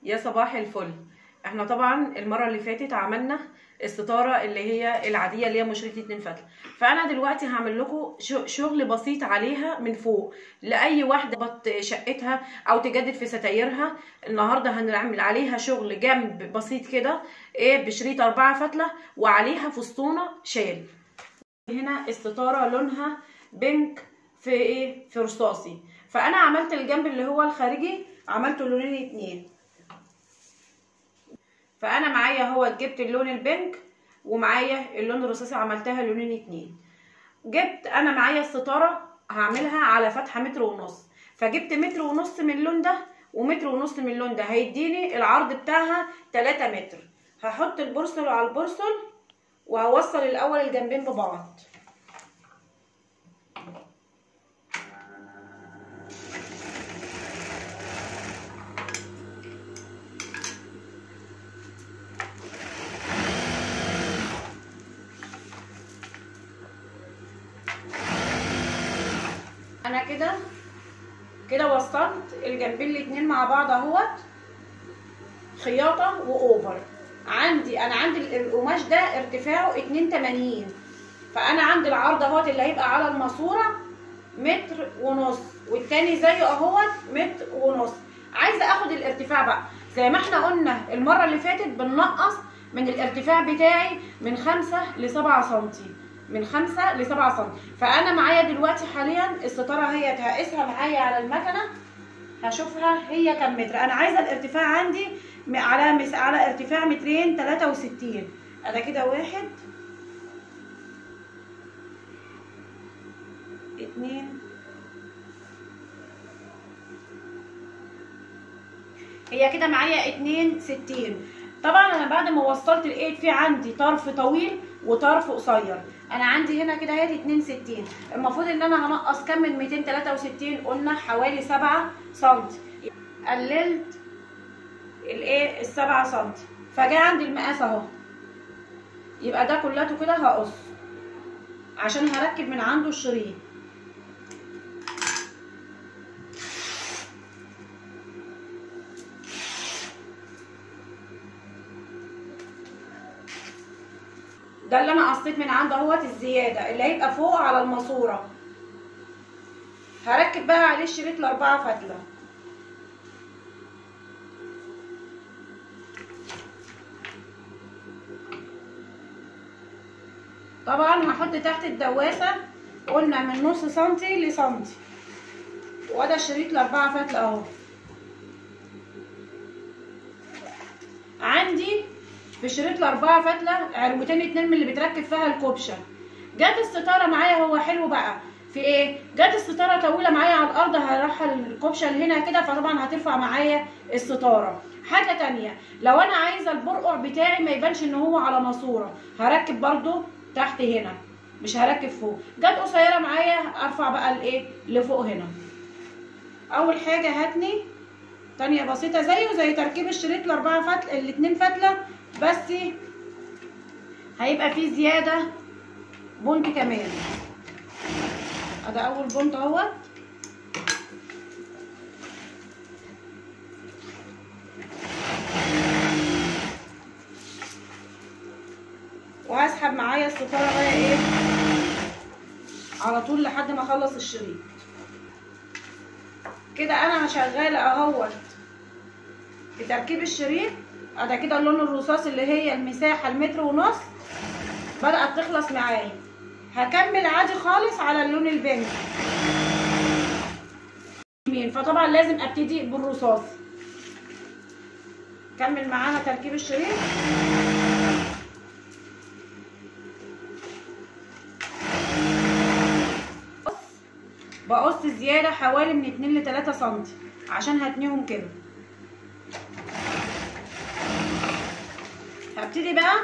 يا صباح الفل احنا طبعا المره اللي فاتت عملنا الستاره اللي هي العاديه اللي هي مشرطه اتنين فتله فانا دلوقتي هعمل لكم شغل بسيط عليها من فوق لاي واحده بط شقتها او تجدد في ستايرها النهارده هنعمل عليها شغل جنب بسيط كده ايه بشريط أربعة فتله وعليها فسطونه شال هنا الستاره لونها بينك في ايه في رصاصي فانا عملت الجنب اللي هو الخارجي عملته لونين اتنين فانا معايا هو جبت اللون البنك ومعايا اللون الرصاصي عملتها لونين اتنين جبت انا معايا الستاره هعملها على فتحه متر ونص فجبت متر ونص من اللون ده ومتر ونص من اللون ده هيديني العرض بتاعها 3 متر هحط البرسل على البرسل وهوصل الاول الجنبين ببعض انا كده كده وصلت الجنبين الاتنين مع بعض اهوت خياطه واوفر عندي انا عندي القماش ده ارتفاعه 82 فانا عندي العرض اهوت اللي هيبقى على الماسوره متر ونص والتاني زيه اهوت متر ونص عايزه اخد الارتفاع بقى زي ما احنا قلنا المره اللي فاتت بننقص من الارتفاع بتاعي من 5 ل 7 سنتي من 5 ل 7 سم فانا معايا دلوقتي حاليا الستاره هي هقيسها معايا على المكنه هشوفها هي كام متر انا عايزه الارتفاع عندي على مس... على ارتفاع مترين 63 انا كده واحد اتنين هي كده معايا اتنين ستين طبعا انا بعد ما وصلت لقيت في عندي طرف طويل وطرف قصير انا عندي هنا كده اهي 62 المفروض ان انا هنقص كام من 263 قلنا حوالي 7 سم قللت الايه ال 7 سم فجاء عندي المقاس اهو يبقى ده كلته كده هقص عشان هركب من عنده الشريط ده اللي انا قصيت من عنده اهوت الزياده اللي هيبقى فوق على الماسوره هركب بقى عليه الشريط الاربعه فتله طبعا هحط تحت الدواسه قلنا من نص سنتي لسنتي وده الشريط الاربعه فتله اهو عندي في شريط الاربعه فتله عربتين اتنين من اللي بتركب فيها الكوبشه جت الستاره معايا هو حلو بقى في ايه جت الستاره طويله معايا على الارض هرحل الكوبشه اللي هنا كده فطبعا هترفع معايا الستاره حاجه تانية لو انا عايزه البرقع بتاعي ما يبانش ان هو على ماسوره هركب برضو تحت هنا مش هركب فوق جت قصيره معايا ارفع بقى الايه لفوق هنا اول حاجه هاتني تانية بسيطه زيه زي تركيب الشريط الاربعه فتله الاتنين فتله بس هيبقى فيه زيادة بونت كمان ادي اول بونت اهوت وهسحب معايا الستارة بقى ايه على طول لحد ما اخلص الشريط كده انا شغالة اهوت في تركيب الشريط ادا كده اللون الرصاصي اللي هي المساحه المتر ونص بدات تخلص معايا هكمل عادي خالص على اللون البنك فطبعا لازم ابتدي بالرصاص كمل معانا تركيب الشريط بقص زياده حوالي من 2 ل 3 سم عشان هتنيهم كده هبتدي بقى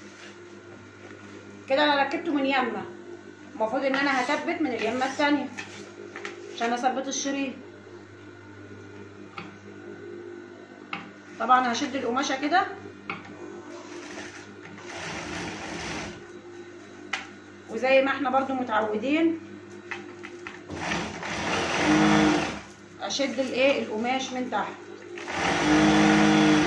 كده انا ركبته من يمه المفروض ان انا هثبت من اليمه الثانيه عشان اثبت الشريط طبعا هشد القماشه كده وزي ما احنا برضو متعودين اشد الايه القماش من تحت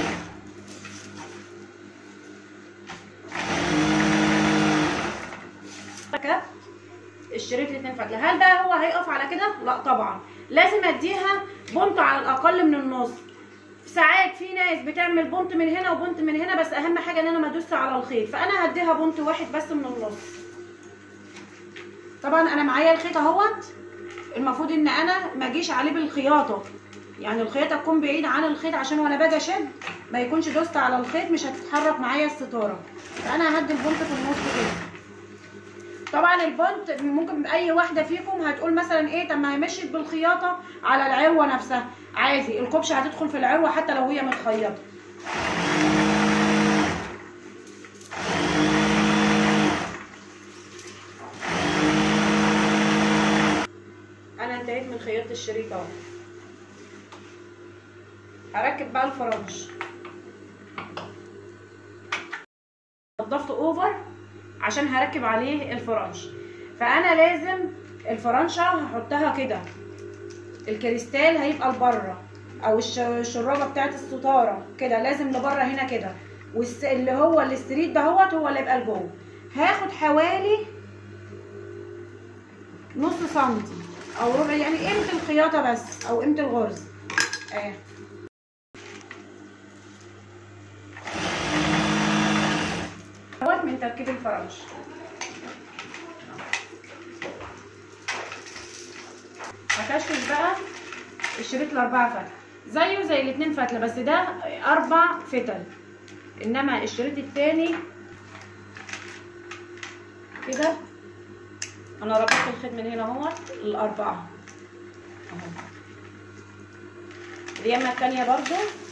اتنين فتله هل بقى هو هيقف على كده لا طبعا لازم اديها بونت على الاقل من النص ساعات في ناس بتعمل بونت من هنا وبونت من هنا بس اهم حاجه ان انا ما ادوس على الخيط فانا هديها بونت واحد بس من النص طبعا انا معايا الخيط اهوت المفروض ان انا ما اجيش عليه بالخياطه يعني الخياطه تكون بعيد عن الخيط عشان وانا باجي اشد ما يكونش دوست على الخيط مش هتتحرك معايا الستاره فانا هدي البونت في النص كده طبعا البونت ممكن اي واحده فيكم هتقول مثلا ايه طب ما هي مشيت بالخياطه على العروه نفسها عادي الكبشه هتدخل في العروه حتى لو هي متخيطه انا انتهيت من خياطه الشريط اهو هركب بقى الفرنش نضفت اوفر عشان هركب عليه الفرنش فانا لازم الفرنشه هحطها كده الكريستال هيبقى لبره او الش- الشرابه بتاعت الستاره كده لازم لبره هنا كده واللي هو الاستريت دهوت هو اللي يبقى لجوه هاخد حوالي نص سنتي او ربع يعني قيمه الخياطه بس او قيمه الغرز اهي دوت من تركيب الفرنش هكشف بقى الشريط الاربعه فتله زيه زي الاتنين فتله بس ده اربع فتل انما الشريط التاني كده انا ربطت الخيط من هنا اهوت الاربعه اهو اليمه التانيه برضو